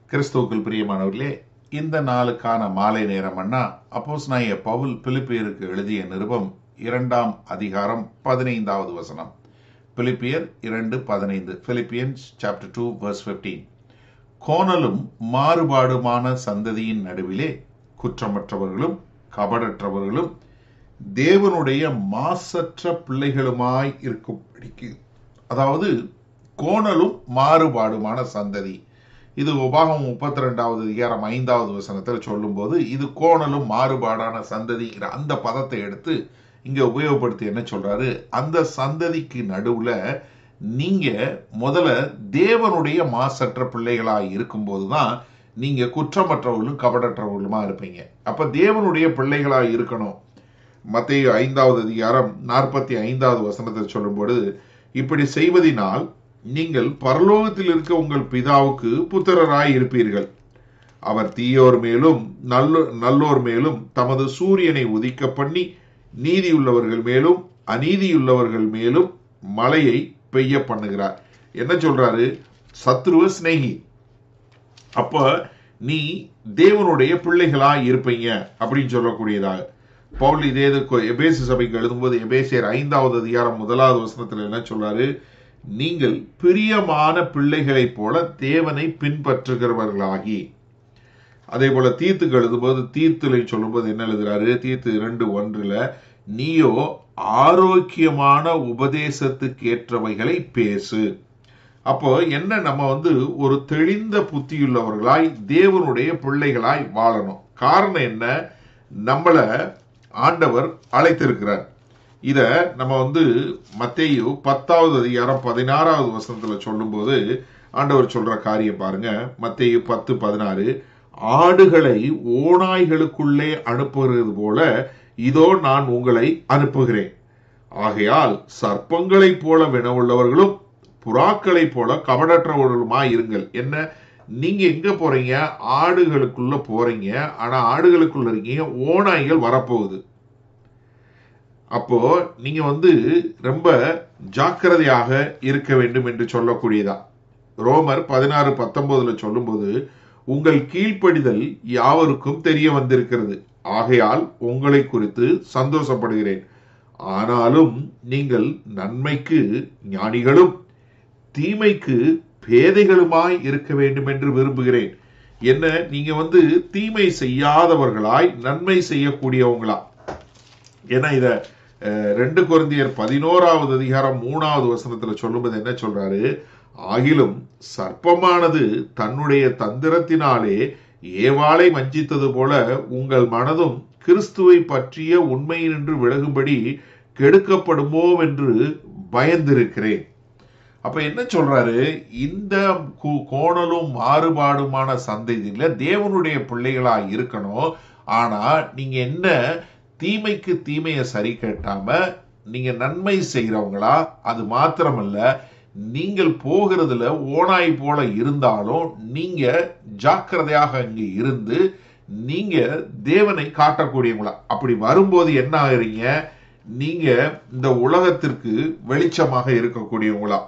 கிறிஸ்துவுக்குள் பிரியமானவர்களே இந்த நாளுக்கான மாலை நேரம் அண்ணா அப்போஸ் நாய பவுல் பிலிப்பியருக்கு எழுதிய நிருபம் இரண்டாம் அதிகாரம் பதினைந்தாவது வசனம் பிலிப்பியர் இரண்டு பதினைந்து Philippians chapter two verse fifteen கோணலும் மாறுபாடுமான சந்ததியின் நடுவிலே குற்றமற்றவர்களும் கபடற்றவர்களும் தேவனுடைய மாசற்ற பிள்ளைகளுமாய் இருக்கும்படிக்கு அதாவது கோணலும் மாறுபாடுமான சந்ததி இது உபாகம் முப்பத்தி ரெண்டாவது அதிகாரம் ஐந்தாவது வசனத்தில் சொல்லும்போது இது கோணலும் மாறுபாடான சந்ததிங்கிற அந்த பதத்தை எடுத்து இங்க உபயோகப்படுத்தி என்ன சொல்றாரு அந்த சந்ததிக்கு நடுவுல நீங்க முதல்ல தேவனுடைய மாசற்ற பிள்ளைகளாய் இருக்கும்போது தான் நீங்க குற்றமற்றவர்களும் கபடற்றவர்களுமா இருப்பீங்க அப்ப தேவனுடைய பிள்ளைகளாய் இருக்கணும் மத்திய ஐந்தாவது அதிகாரம் நாற்பத்தி ஐந்தாவது வசனத்தில் சொல்லும்போது இப்படி செய்வதினால் நீங்கள் பரலோகத்தில் இருக்க உங்கள் பிதாவுக்கு புத்திரராய் இருப்பீர்கள் அவர் தீயோர் மேலும் நல்ல நல்லோர் மேலும் தமது சூரியனை உதிக்க பண்ணி நீதியுள்ளவர்கள் மேலும் அநீதியுள்ளவர்கள் மேலும் மழையை பெய்ய பண்ணுகிறார் என்ன சொல்றாரு சத்ருவ சிநேகி அப்ப நீ தேவனுடைய பிள்ளைகளா இருப்பீங்க அப்படின்னு சொல்லக்கூடியதாக பவுல் இதே எபேசு சபைக்கு எழுதும்போது எபேசியர் ஐந்தாவது அதிகாரம் முதலாவது வசனத்துல என்ன சொல்றாரு நீங்கள் பிரியமான பிள்ளைகளைப் போல தேவனை பின்பற்றுகிறவர்களாகி அதே போல தீர்த்துக்கு எழுதும்போது தீர்த்துல சொல்லும்போது என்ன எழுதுறாரு தீர்த்து இரண்டு ஒன்றுல நீயோ ஆரோக்கியமான உபதேசத்துக்கு ஏற்றவைகளை பேசு அப்போ என்ன நம்ம வந்து ஒரு தெளிந்த புத்தியுள்ளவர்களாய் தேவனுடைய பிள்ளைகளாய் வாழணும் காரணம் என்ன நம்மள ஆண்டவர் அழைத்திருக்கிறார் இத நம்ம வந்து மத்தேயு பத்தாவது அதிகாரம் பதினாறாவது வசனத்துல சொல்லும்போது ஆண்டவர் சொல்ற காரியம் பாருங்க மத்தேயு பத்து பதினாறு ஆடுகளை ஓநாய்களுக்குள்ளே அனுப்புகிறது போல இதோ நான் உங்களை அனுப்புகிறேன் ஆகையால் சர்ப்பங்களைப் போல வினவுள்ளவர்களும் புறாக்களைப் போல கபடற்றவர்களுமா இருங்கள் என்ன நீங்க எங்க போறீங்க ஆடுகளுக்குள்ள போறீங்க ஆனா ஆடுகளுக்குள்ள இருக்கீங்க ஓநாய்கள் வரப்போகுது அப்போ நீங்க வந்து ரொம்ப ஜாக்கிரதையாக இருக்க வேண்டும் என்று சொல்லக்கூடியதா ரோமர் பதினாறு பத்தொன்பதுல சொல்லும்போது உங்கள் கீழ்ப்படிதல் யாவருக்கும் தெரிய வந்திருக்கிறது ஆகையால் உங்களை குறித்து சந்தோஷப்படுகிறேன் ஆனாலும் நீங்கள் நன்மைக்கு ஞானிகளும் தீமைக்கு பேதைகளுமாய் இருக்க வேண்டும் என்று விரும்புகிறேன் என்ன நீங்க வந்து தீமை செய்யாதவர்களாய் நன்மை செய்யக்கூடியவங்களா ஏன்னா இத ரெண்டு குழந்தையர் பதினோராவது அதிகாரம் மூணாவது வசனத்துல சொல்லும்போது என்ன சொல்றாரு ஆகிலும் சர்ப்பமானது தன்னுடைய தந்திரத்தினாலே ஏவாளை வஞ்சித்தது போல உங்கள் மனதும் கிறிஸ்துவை பற்றிய உண்மையினின்று விலகும்படி கெடுக்கப்படுமோ என்று பயந்திருக்கிறேன் அப்ப என்ன சொல்றாரு இந்த கோணலும் மாறுபாடுமான சந்ததியில தேவனுடைய பிள்ளைகளா இருக்கணும் ஆனா நீங்க என்ன தீமைக்கு தீமையை சரி கட்டாம நீங்க நன்மை செய்யறவங்களா அது மாத்திரமல்ல நீங்கள் போகிறதுல ஓனாய் போல இருந்தாலும் நீங்க ஜாக்கிரதையாக இங்க இருந்து நீங்க தேவனை காட்டக்கூடியவங்களா அப்படி வரும்போது என்ன ஆகுறீங்க நீங்க இந்த உலகத்திற்கு வெளிச்சமாக இருக்கக்கூடியவங்களா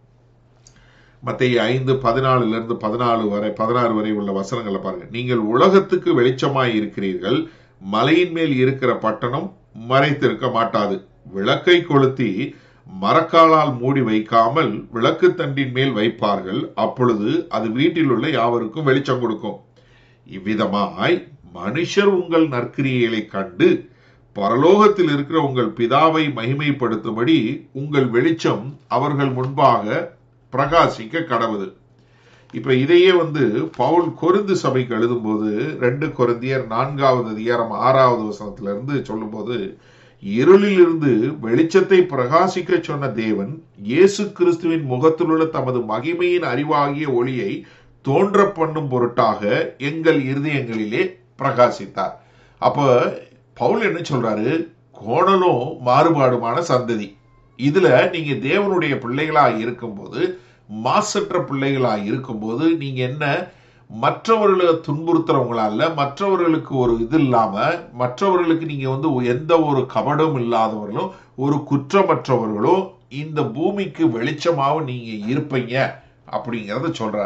மத்திய ஐந்து பதினாலுல இருந்து பதினாலு வரை பதினாறு வரை உள்ள வசனங்களை பாருங்க நீங்கள் உலகத்துக்கு வெளிச்சமாய் இருக்கிறீர்கள் மலையின் மேல் இருக்கிற பட்டணம் மறைத்திருக்க மாட்டாது விளக்கை கொளுத்தி மரக்காலால் மூடி வைக்காமல் விளக்கு தண்டின் மேல் வைப்பார்கள் அப்பொழுது அது வீட்டில் உள்ள யாவருக்கும் வெளிச்சம் கொடுக்கும் இவ்விதமாய் மனுஷர் உங்கள் நற்கிரியைகளை கண்டு பரலோகத்தில் இருக்கிற உங்கள் பிதாவை மகிமைப்படுத்தும்படி உங்கள் வெளிச்சம் அவர்கள் முன்பாக பிரகாசிக்க கடவுது இப்ப இதையே வந்து பவுல் கொருந்து சபைக்கு எழுதும்போது ரெண்டு கொருந்தியர் நான்காவது அதிகாரம் ஆறாவது வசனத்துல இருந்து சொல்லும்போது இருளிலிருந்து வெளிச்சத்தை பிரகாசிக்க சொன்ன தேவன் இயேசு கிறிஸ்துவின் முகத்திலுள்ள தமது மகிமையின் அறிவாகிய ஒளியை தோன்ற பண்ணும் பொருட்டாக எங்கள் இருதயங்களிலே பிரகாசித்தார் அப்ப பவுல் என்ன சொல்றாரு கோணலும் மாறுபாடுமான சந்ததி இதுல நீங்க தேவனுடைய பிள்ளைகளா இருக்கும்போது மாசற்ற பிள்ளைகளா இருக்கும்போது நீங்க என்ன மற்றவர்களை துன்புறுத்துறவங்களா இல்ல மற்றவர்களுக்கு ஒரு இது இல்லாம மற்றவர்களுக்கு நீங்க வந்து எந்த ஒரு கபடும் இல்லாதவர்களும் ஒரு குற்றமற்றவர்களும் இந்த பூமிக்கு வெளிச்சமாவும் நீங்க இருப்பீங்க அப்படிங்கறத சொல்றாரு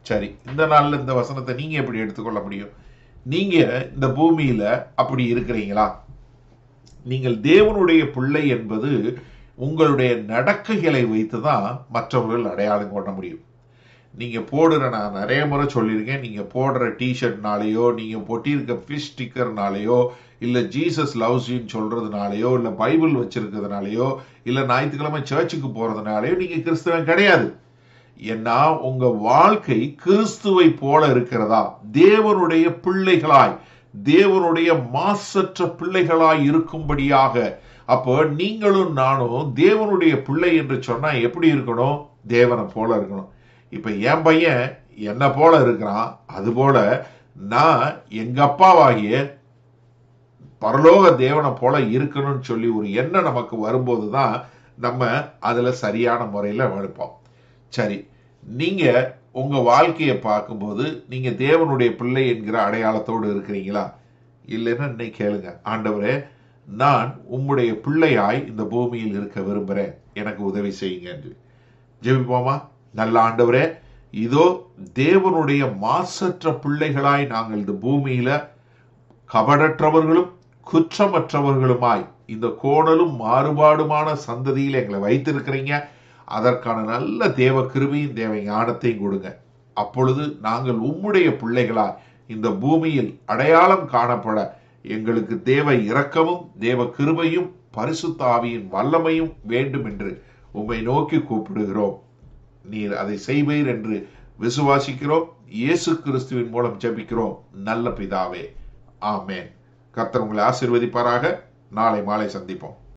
சரி இந்த நாள்ல இந்த வசனத்தை நீங்க எப்படி எடுத்துக்கொள்ள முடியும் நீங்க இந்த பூமியில அப்படி இருக்கிறீங்களா நீங்கள் தேவனுடைய பிள்ளை என்பது உங்களுடைய நடக்கைகளை வைத்து தான் மற்றவர்கள் அடையாளம் கொள்ள முடியும் நீங்க போடுற நான் நிறைய முறை சொல்லியிருக்கேன் நீங்க போடுற டிஷர்ட்னாலேயோ நீங்க பொட்டியிருக்க ஃபிஷ் ஸ்டிக்கர்னாலேயோ இல்ல ஜீசஸ் லவ்ஸ் யூன்னு சொல்றதுனாலயோ இல்ல பைபிள் வச்சிருக்கிறதுனாலயோ இல்ல ஞாயிற்றுக்கிழமை சர்ச்சுக்கு போறதுனாலயோ நீங்க கிறிஸ்தவன் கிடையாது ஏன்னா உங்க வாழ்க்கை கிறிஸ்துவை போல இருக்கிறதா தேவனுடைய பிள்ளைகளாய் தேவனுடைய மாசற்ற பிள்ளைகளாய் இருக்கும்படியாக அப்போ நீங்களும் நானும் தேவனுடைய பிள்ளை என்று சொன்னா எப்படி இருக்கணும் தேவனை போல இருக்கணும் இப்ப என் பையன் என்ன போல இருக்கிறான் அது போல நான் எங்க அப்பாவாகிய பரலோக தேவனை போல இருக்கணும்னு சொல்லி ஒரு எண்ணம் நமக்கு வரும்போது தான் நம்ம அதுல சரியான முறையில வழுப்போம் சரி நீங்க உங்க வாழ்க்கையை பார்க்கும்போது நீங்க தேவனுடைய பிள்ளை என்கிற அடையாளத்தோடு இருக்கிறீங்களா இல்லைன்னா இன்னைக்கு கேளுங்க ஆண்டவரே நான் உம்முடைய பிள்ளையாய் இந்த பூமியில் இருக்க விரும்புகிறேன் எனக்கு உதவி செய்யுங்க என்று ஜெபிப்போமா நல்ல ஆண்டவரே இதோ தேவனுடைய மாசற்ற பிள்ளைகளாய் நாங்கள் இந்த பூமியில கபடற்றவர்களும் குற்றமற்றவர்களுமாய் இந்த கோணலும் மாறுபாடுமான சந்ததியில் எங்களை வைத்திருக்கிறீங்க அதற்கான நல்ல தேவ கிருபையும் தேவ ஞானத்தையும் கொடுங்க அப்பொழுது நாங்கள் உம்முடைய பிள்ளைகளாய் இந்த பூமியில் அடையாளம் காணப்பட எங்களுக்கு தேவ இரக்கமும் தேவ கிருபையும் பரிசுத்த ஆவியின் வல்லமையும் வேண்டும் என்று உம்மை நோக்கி கூப்பிடுகிறோம் நீர் அதை செய்வீர் என்று விசுவாசிக்கிறோம் இயேசு கிறிஸ்துவின் மூலம் ஜெபிக்கிறோம் நல்ல பிதாவே ஆமேன் கர்த்தர் உங்களை ஆசிர்வதிப்பாராக நாளை மாலை சந்திப்போம்